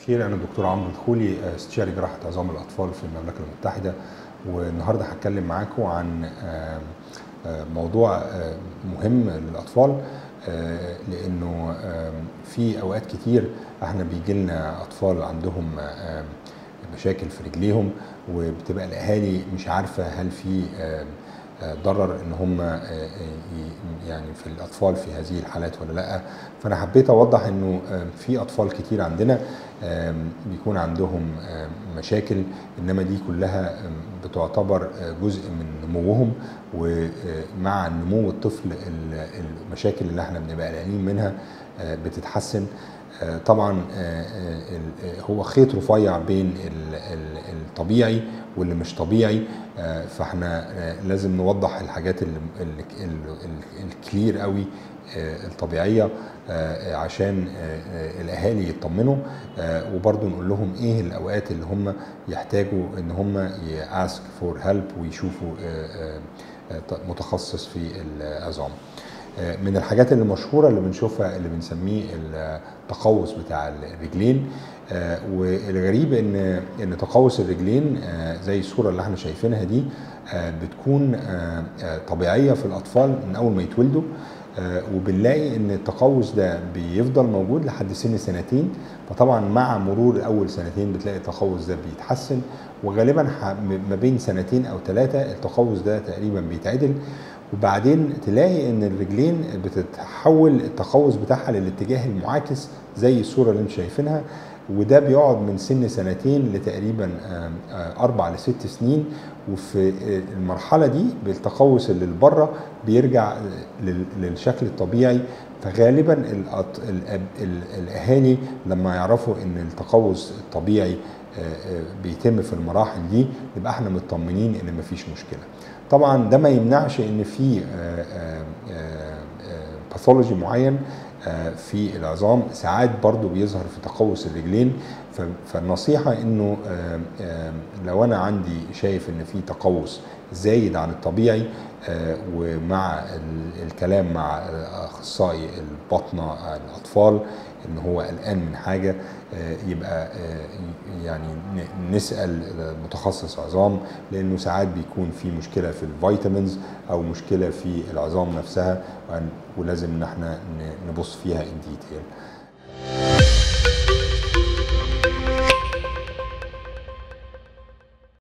الخير انا الدكتور عمرو دخولي استشاري جراحه عظام الاطفال في المملكه المتحده والنهارده هتكلم معاكم عن موضوع مهم للاطفال لانه في اوقات كتير احنا بيجي لنا اطفال عندهم مشاكل في رجليهم وبتبقى الاهالي مش عارفه هل في ضرر ان هم يعني في الاطفال في هذه الحالات ولا لا فانا حبيت اوضح انه في اطفال كتير عندنا بيكون عندهم مشاكل انما دي كلها بتعتبر جزء من نموهم ومع نمو الطفل المشاكل اللي احنا بنبقى قلقانين منها بتتحسن طبعا هو خيط رفيع بين الطبيعي واللي مش طبيعي فاحنا لازم نوضح الحاجات الكلير قوي الطبيعيه عشان الاهالي يطمنوا وبرضه نقول لهم ايه الاوقات اللي هم يحتاجوا ان هم ياسك فور هيلب ويشوفوا متخصص في العظام من الحاجات اللي مشهورة اللي بنشوفها اللي بنسميه التقوس بتاع الرجلين والغريب ان ان تقوس الرجلين زي الصورة اللي احنا شايفينها دي بتكون طبيعية في الأطفال من أول ما يتولدوا وبنلاقي ان التقوس ده بيفضل موجود لحد سن سنتين فطبعا مع مرور اول سنتين بتلاقي التقوس ده بيتحسن وغالبا ما بين سنتين او ثلاثه التقوس ده تقريبا بيتعدل وبعدين تلاقي ان الرجلين بتتحول التقوس بتاعها للاتجاه المعاكس زي الصوره اللي انتم شايفينها وده بيقعد من سن سنتين لتقريبا اربع لست سنين وفي المرحله دي بالتقوس اللي لبره بيرجع للشكل الطبيعي فغالبا الاهالي لما يعرفوا ان التقوس الطبيعي بيتم في المراحل دي يبقى احنا مطمنين ان مفيش مشكله طبعا ده ما يمنعش ان في باثولوجي معين في العظام ساعات برضو بيظهر في تقوس الرجلين فالنصيحة انه لو انا عندي شايف ان في تقوس زايد عن الطبيعي ومع الكلام مع اخصائي البطنة الاطفال ان هو قلقان من حاجة يبقى يعني نسأل متخصص عظام لانه ساعات بيكون في مشكلة في الفيتامينز او مشكلة في العظام نفسها ولازم ان احنا نبص فيها ان ديتيل